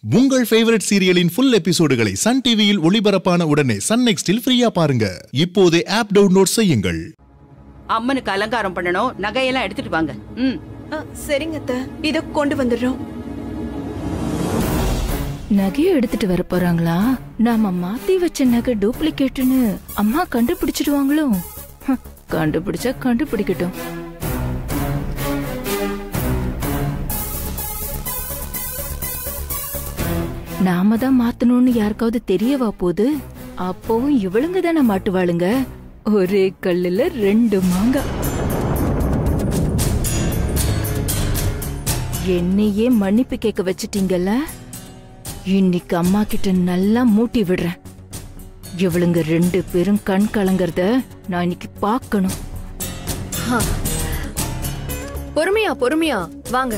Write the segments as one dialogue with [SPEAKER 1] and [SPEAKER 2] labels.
[SPEAKER 1] உங்கள் ஃபேவரட் சீரியலின் ஃபுல் எபிசோடுகளை சன் டிவியில் ஒளிபரப்பான உடனே சன் நெக்ஸ்டில் ஃப்ரீயா பாருங்க இப்போதே ஆப் டவுன்லோட் செய்யுங்கள்
[SPEAKER 2] அம்மனுக்கு அலங்காரம் பண்ணணும் நகையெல்லாம் எடுத்துட்டு வாங்க ம்
[SPEAKER 3] ஆ, சரிங்க அத்தை இத கொண்டு வந்துடுறோம்
[SPEAKER 4] நகையை எடுத்துட்டு வர போறாங்களா நாம மாத்தி வச்ச நகை டூப்ளிகேட்னு அம்மா கண்டுபிடிச்சிடுவாங்களோ ஹம், கண்டுபிடிச்சா கண்டுபிடிக்கட்டும் நாம தான் மாத்தணும்னு யாருக்காவது தெரியவா போகுது அப்பவும் இவளுங்க தானே மாட்டுவாளுங்க ஒரே கல்லுல ரெண்டு மாங்காய் என்னையே மன்னிப்பு கேட்க வச்சிட்டீங்கல்ல இன்னைக்கு அம்மா கிட்ட நல்லா மூட்டி விடுறேன் இவளுங்க ரெண்டு பேரும் கண் கலங்கறத நான் இன்னைக்கு பார்க்கணும்
[SPEAKER 3] பொறுமையா பொறுமையா வாங்க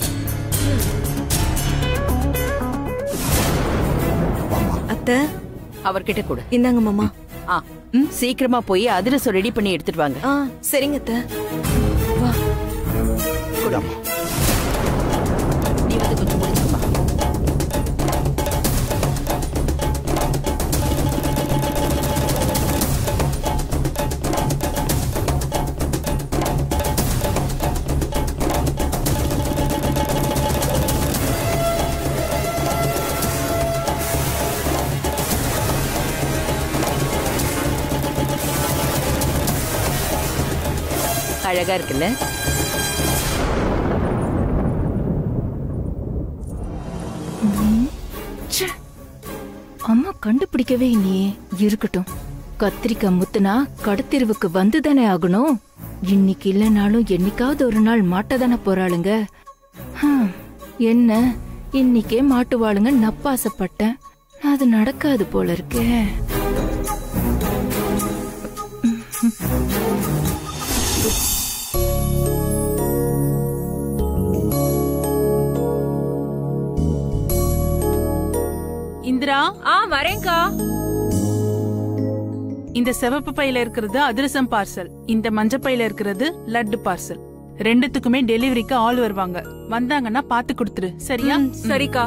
[SPEAKER 3] அத்தை
[SPEAKER 2] அவர்கிட்ட கொடு
[SPEAKER 3] இந்தாங்க மாமா
[SPEAKER 2] ஆ சீக்கிரமா போய் அதிரசம் ரெடி பண்ணி எடுத்துட்டு வாங்க
[SPEAKER 3] ஆ சரிங்க அத்தை
[SPEAKER 2] நீ வந்து கொஞ்சம் முடிச்சுக்கமா அழகா இருக்குல்ல
[SPEAKER 4] ச்சே, அம்மா கண்டுபிடிக்கவே இல்லையே இருக்கட்டும் கத்திரிக்காய் முத்துனா கடத்தெருவுக்கு வந்துதானே ஆகணும் இன்னைக்கு இல்லைனாலும் என்னைக்காவது ஒரு நாள் மாட்டதானே போறாளுங்க ஹம், என்ன இன்னைக்கே மாட்டுவாளுங்க நப்பாசப்பட்டேன் அது நடக்காது போல இருக்கே
[SPEAKER 5] இந்திரா
[SPEAKER 3] ஆ வரேன்க்கா
[SPEAKER 5] இந்த சிவப்பு பையில இருக்கிறது அதிரசம் பார்சல் இந்த மஞ்ச பையில இருக்கிறது லட்டு பார்சல் ரெண்டுத்துக்குமே டெலிவரிக்கு ஆள் வருவாங்க வந்தாங்கன்னா பாத்து கொடுத்துரு சரியா
[SPEAKER 3] சரிக்கா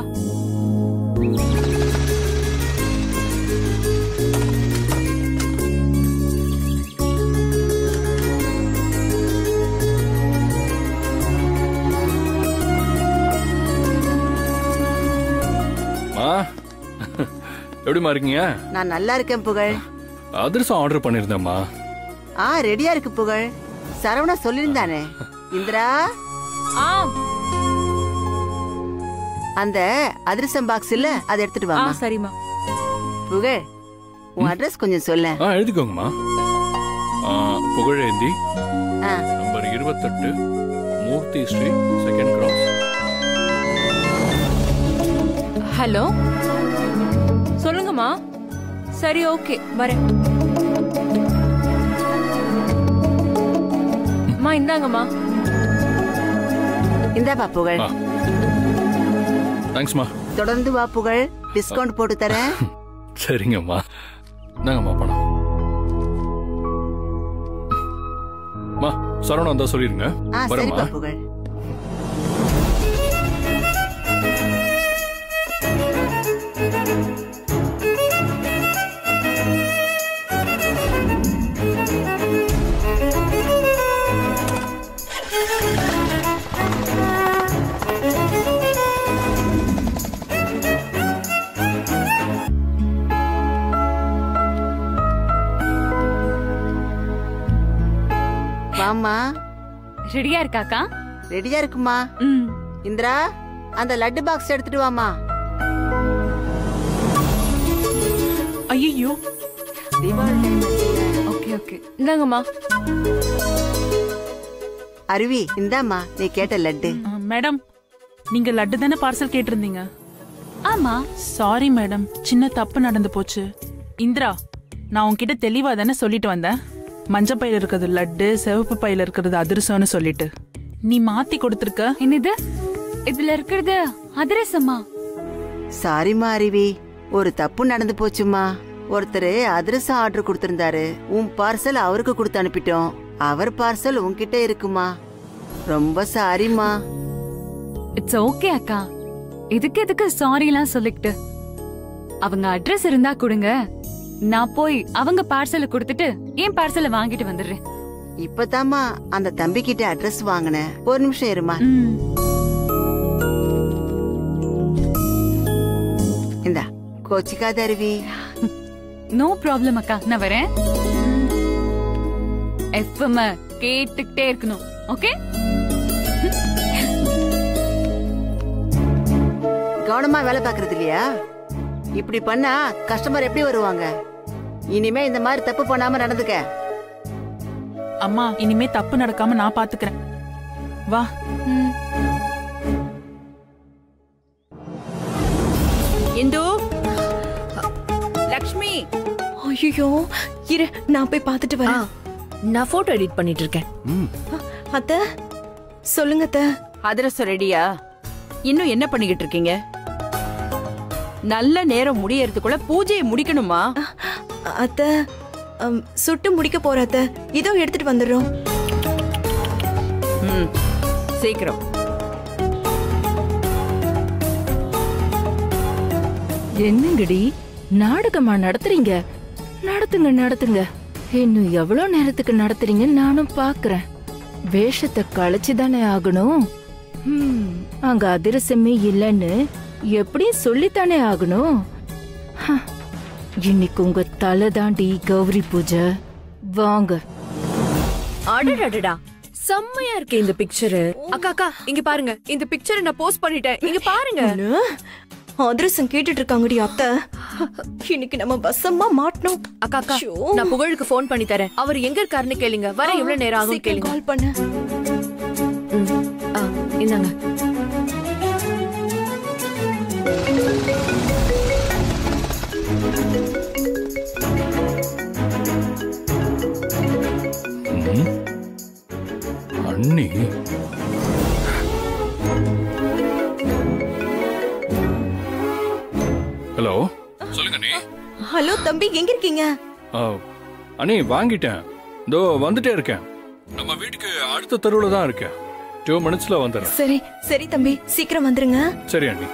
[SPEAKER 6] மா எப்படிமா இருக்கீங்க
[SPEAKER 7] நான் நல்லா இருக்கேன் புகழ்
[SPEAKER 6] அதிரசம் ஆர்டர் பண்ணியிருந்தேம்மா
[SPEAKER 7] ஆ ரெடியா இருக்கு புகழ் சரவணா சொல்லியிருந்தானே இந்திரா
[SPEAKER 3] ஆ
[SPEAKER 7] அந்த அதிரசம் பாக்ஸ் இல்ல அதை எடுத்துட்டு
[SPEAKER 3] ஆ
[SPEAKER 7] வாமா
[SPEAKER 3] சரிம்மா
[SPEAKER 7] புகழ் உன் அட்ரஸ் கொஞ்சம் சொல்ல
[SPEAKER 6] ஆ எழுதிக்கோங்கம்மா ஆ, புகழேந்தி
[SPEAKER 7] ஆ.
[SPEAKER 6] நம்பர் இருபத்தெட்டு Murthy street second cross
[SPEAKER 3] hello சொல்லுங்கம்மா சரி ஓகே வரேன் அம்மா இந்தாங்கம்மா
[SPEAKER 7] இந்தாப்பா புகழ்
[SPEAKER 6] ஆ. தேங்க்ஸ்மா
[SPEAKER 7] தொடர்ந்து வா புகழ் டிஸ்கவுண்ட் போட்டு தரேன்
[SPEAKER 6] சரிங்கம்மா இந்தாங்கம்மா பணம் மா சரவணா வந்தா சொல்லிருங்க
[SPEAKER 7] ஆ சரிப்பா
[SPEAKER 6] வரேம்மா
[SPEAKER 7] புகழ் வாம்மா
[SPEAKER 3] ரெடியா இருக்காக்கா
[SPEAKER 7] ரெடியா இருக்குமா
[SPEAKER 3] ம்
[SPEAKER 7] இந்திரா அந்த லட்டு பாக்ஸ் எடுத்துட்டு வாமா
[SPEAKER 5] ஐயோ
[SPEAKER 7] தீபாவளி time ஆச்சுல்ல.
[SPEAKER 3] ஓகே ஓகே இந்தாங்கம்மா
[SPEAKER 7] அருவி இந்தாம்மா நீ கேட்ட லட்டு
[SPEAKER 5] மேடம் நீங்க லட்டு தானே பார்சல் கேட்டிருந்தீங்க
[SPEAKER 3] ஆமா
[SPEAKER 5] சாரி மேடம் சின்ன தப்பு நடந்து போச்சு இந்திரா நான் உன்கிட்ட தெளிவா தானே சொல்லிட்டு வந்தேன் மஞ்ச பையில இருக்கிறது லட்டு சிவப்பு பையில இருக்கிறது அதிரசம்னு சொல்லிட்டு நீ மாத்தி கொடுத்துருக்க
[SPEAKER 3] என்னது இதுல இருக்கிறது அதிரசமா
[SPEAKER 7] சாரிம்மா அருவி ஒரு தப்பு நடந்து போச்சுமா ஒருத்தர் அதிரசம் ஆர்டர் கொடுத்திருந்தாரு உன் பார்சல் அவருக்கு கொடுத்து அனுப்பிட்டோம் அவர் பார்சல் உன்கிட்ட இருக்குமா ரொம்ப சாரிம்மா
[SPEAKER 3] இட்ஸ் ஓகே அக்கா இதுக்கு எதுக்கு சாரி எல்லாம் சொல்லிக்கிட்டு அவங்க அட்ரஸ் இருந்தா கொடுங்க நான் போய் அவங்க பார்சலை கொடுத்துட்டு என் பார்சலை வாங்கிட்டு வந்துடுறேன்
[SPEAKER 7] இப்பதாம்மா அந்த தம்பி கிட்ட அட்ரஸ் வாங்கினேன் ஒரு நிமிஷம் இருமா
[SPEAKER 3] ம்.
[SPEAKER 7] இந்தா கோச்சிக்காத அருவி
[SPEAKER 3] நோ ப்ராப்ளம் அக்கா நான் வரேன் எஃப்எம் கேட்டுக்கிட்டே இருக்கணும் ஓகே
[SPEAKER 7] கவனமா வேலை பாக்குறது இல்லையா இப்படி பண்ணா கஸ்டமர் எப்படி வருவாங்க இனிமே இந்த மாதிரி தப்பு பண்ணாம நடந்துக்க
[SPEAKER 5] அம்மா இனிமே தப்பு நடக்காம நான் பாத்துக்கிறேன் வா
[SPEAKER 2] இந்து லக்ஷ்மி
[SPEAKER 8] ஐயோ இரு நான் போய் பார்த்துட்டு வரேன்
[SPEAKER 9] நான் போட்டோ எடிட் பண்ணிட்டு இருக்கேன்
[SPEAKER 8] அத்த சொல்லுங்க அத்த
[SPEAKER 2] அதிரசம் ரெடியா இன்னும் என்ன பண்ணிக்கிட்டு இருக்கீங்க நல்ல நேரம் முடியறதுக்குள்ள பூஜையை முடிக்கணுமா
[SPEAKER 8] அத்த அம், சுட்டு முடிக்க போற அத்த இதோ எடுத்துட்டு வந்துடுறோம்
[SPEAKER 2] ம் சீக்கிரம்
[SPEAKER 4] என்னங்கடி நாடகமா நடத்துறீங்க நடத்துங்க நடத்துங்க இன்னும் எவ்வளவு நேரத்துக்கு நடத்துறீங்க நானும் பாக்குறேன் வேஷத்தை களைச்சு தானே ஆகணும் ஹம், அங்க அதிரசமே இல்லைன்னு எப்படியும் சொல்லித்தானே ஆகணும் ஹ, இன்னைக்கு உங்க தலை தாண்டி கௌரி பூஜை வாங்க
[SPEAKER 9] அடடடடா செம்மையா இருக்கு இந்த பிக்சர் அக்கா அக்கா இங்க பாருங்க இந்த பிக்சரை நான் போஸ்ட் பண்ணிட்டேன் இங்க பாருங்க
[SPEAKER 8] அண்ணு, அதிரசம் கேட்டுட்டு இருக்காங்கடி அத்த இன்னைக்கு நம்ம பஸ்ஸம்மா மாட்டணும்
[SPEAKER 9] அக்கா அக்கா
[SPEAKER 8] ஐயோ.
[SPEAKER 9] நான் புகழுக்கு ஃபோன் பண்ணி தரேன் அவர் எங்க இருக்காருன்னு கேளுங்க வர எவ்வளவு நேரம் ஆகும்
[SPEAKER 8] சீக்கிரம்
[SPEAKER 9] கேளுங்க
[SPEAKER 8] கால் பண்ணு
[SPEAKER 9] ம். ஆ, இந்தாங்க
[SPEAKER 6] ம். அண்ணி ஹலோ சொல்லுங்க அண்ணி
[SPEAKER 8] ஹலோ தம்பி எங்க இருக்கீங்க
[SPEAKER 6] ஆ, அண்ணி வாங்கிட்டேன் இதோ வந்துட்டே இருக்கேன் நம்ம வீட்டுக்கு அடுத்த தெருவில் தான் இருக்கேன் டூ மினிட்ஸ்ல வந்துடுறேன்
[SPEAKER 8] சரி சரி தம்பி சீக்கிரம் வந்துருங்க
[SPEAKER 6] சரி அண்ணி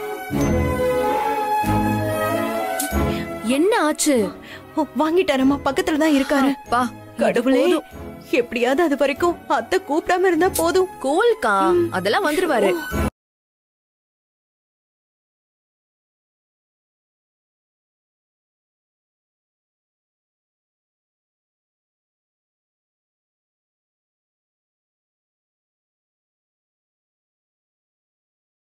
[SPEAKER 9] என்ன ஆச்சு
[SPEAKER 8] ஓ, வாங்கிட்டாரம்மா பக்கத்துல தான் இருக்காரு
[SPEAKER 9] பா
[SPEAKER 8] கடவுளே எப்படியாவது அது வரைக்கும் அத்தை கூப்பிடாம இருந்தா போதும்
[SPEAKER 9] கோல்கா அதெல்லாம் வந்துருவாரு
[SPEAKER 8] ஓ,